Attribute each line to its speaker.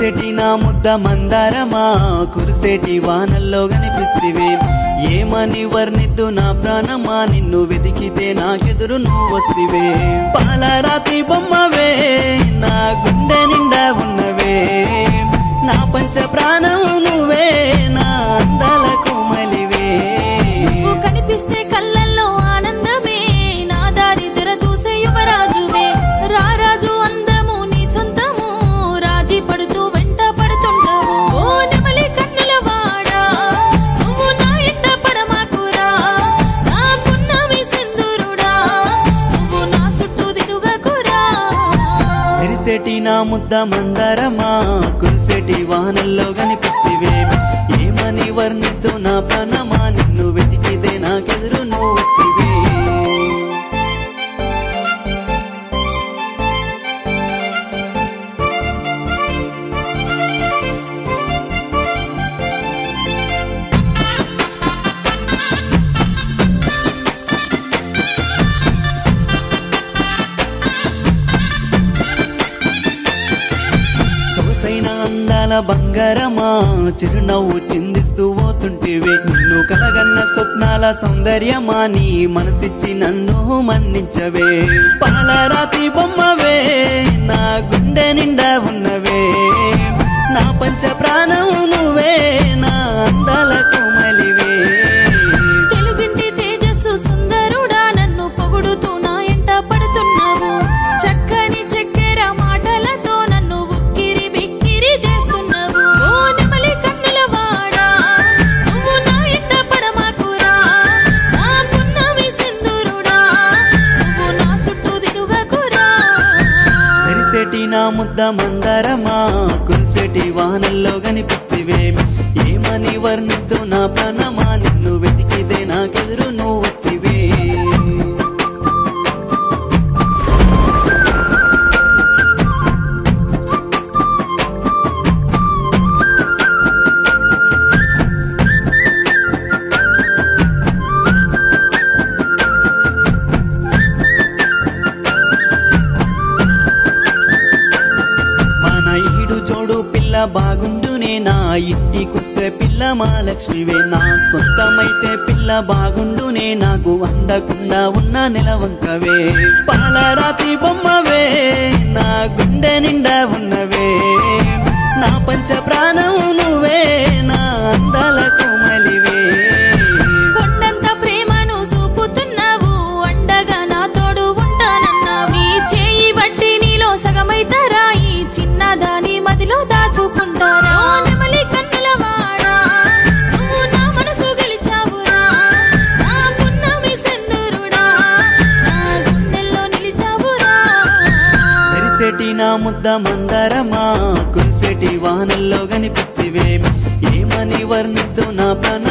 Speaker 1: మెరిసెటి నా ముద్ద మందారమా కురిసేటి వానల్లో కనిపిస్తివే ఏమని వర్ణిద్దు నా ప్రాణమా నిన్ను వెతికితే నాకెదురు నువ్వు వస్తివే పాలరాతి బొమ్మవే నా గుండె నిండా ఉన్నవే నా పంచ ప్రాణం నువ్వే నా అందాల కోమలివే
Speaker 2: నువ్వు కనిపిస్తే కళ్ళల్లో ఆనందమే నా దారి జర చూసే యువరాజువే రారాజు అందము నీ సొంతము రాజీ పడుతూ వెంట పడుతుంటావు ఓ నెమలి కన్నుల వాడా నువ్వు నా ఇంట పడమాకురా నా పున్నమి సింధూరుడా నువ్వు నా చుట్టూ తిరుగకురా
Speaker 1: మెరిసెటి నా ముద్ద మందారమా కురిసెటి వానల్లో కనిపిస్తివే ఏమని వర్ణిద్దు నా ప్రాణమా నిన్ను వెతికితే నాకెదురు నువ్వు వస్తివే సొగసైన అందాల బంగారమా చిరునవ్వు చిందిస్తూ పోతుంటివే నిన్ను కలగన్న స్వప్నాల సౌందర్యమా నీ మనసిచ్చి నన్ను మన్నించవే పాలరాతి బొమ్మవే నా గుండె నిండా ఉన్నవే నా పంచ ప్రాణం నువ్వే నా అందాల కోమలివే
Speaker 2: తెలుగింటి తేజస్సు సుందరుడా నన్ను పొగుడుతూ నా ఎంట పడుతున్నావు చక్కని చక్కెర మాటలతో నన్ను ఉక్కిరి బిక్కిరి చేస్తున్నావు ఓ నెమలి కన్నుల వాడా నువ్వు నా ఎంట పడమాకురా నా పున్నమి సింధూరుడా నువ్వు నా చుట్టూ తిరుగకురా
Speaker 1: మెరిసెటి నా ముద్ద మందారమా కురిసెటి వానల్లో కనిపిస్తివే ఏమని వర్ణిద్దు నా ప్రాణమా నిన్ను వెతికితే నాకెదురు నువ్వు వస్తివే మన ఈడు జోడు పిల్ల బాగుండునే నా ఇంటికొస్తే పిల్ల మా లక్ష్మివే నా సొంతమైతే పిల్ల బాగుండునే నాకు అందకుండా ఉన్న నెలవంకవే పాలరాతి బొమ్మవే నా గుండె నిండా ఉన్నవే నా పంచ ప్రాణం నువ్వే నా అందాల కోమలివే
Speaker 2: కొండంత ప్రేమను చూపుతున్నావు అండగా నా తోడు ఉంటానన్నావు నీ చేయి బట్టి నీలో సగమైతారా ఈ చిన్నదాని మదిలో దాచుకుంటారా ఓ నెమలి కన్నుల వాడా నువ్వు నా మనసు గెలిచావురా నా పున్నమి సెందురుడా నా గుండెల్లో నిలిచావురా
Speaker 1: మెరిసెటి నా ముద్ద మందారమా కురిసెటి వానల్లో కనిపిస్తివే ఏమని వర్ణిద్దు నా ప్రాణ